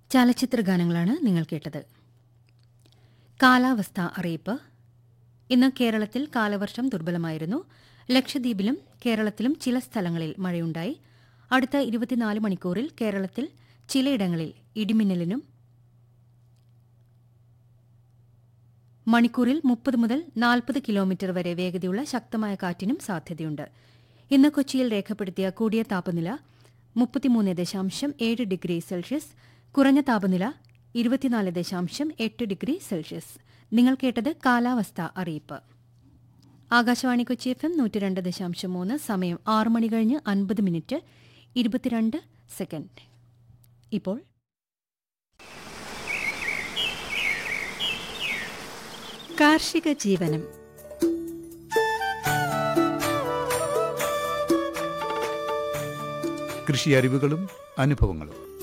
ചലച്ചിത്ര ഗാനങ്ങളാണ് നിങ്ങൾ കേട്ടത് കാലാവസ്ഥ അറിയിപ്പ് ഇന്ന് കേരളത്തിൽ കാലവർഷം ദുർബലമായിരുന്നു ലക്ഷദ്വീപിലും കേരളത്തിലും ചില സ്ഥലങ്ങളിൽ മഴയുണ്ടായി അടുത്ത ഇരുപത്തിനാല് മണിക്കൂറിൽ കേരളത്തിൽ ചിലയിടങ്ങളിൽ ഇടിമിന്നലിനും മണിക്കൂറിൽ മുപ്പത് മുതൽ നാൽപ്പത് കിലോമീറ്റർ വരെ വേഗതയുള്ള ശക്തമായ കാറ്റിനും സാധ്യതയുണ്ട് ഇന്ന് കൊച്ചിയിൽ രേഖപ്പെടുത്തിയ കൂടിയ താപനില മുപ്പത്തിമൂന്ന് ദശാംശം ഏഴ് ഡിഗ്രി സെൽഷ്യസ് കുറഞ്ഞ താപനില ഇരുപത്തിനാല് ദശാംശം എട്ട് ഡിഗ്രി സെൽഷ്യസ് നിങ്ങൾ കേട്ടത് കാലാവസ്ഥ അറിയിപ്പ് ആകാശവാണി കൊച്ചി എഫ് എം നൂറ്റി രണ്ട് ദശാംശം മൂന്ന് സമയം ആറ് മണി കഴിഞ്ഞ് അൻപത് മിനിറ്റ് ഇരുപത്തിരണ്ട് സെക്കൻഡ് ഇപ്പോൾ കാർഷിക ജീവനം കൃഷി അറിവുകളും അനുഭവങ്ങളും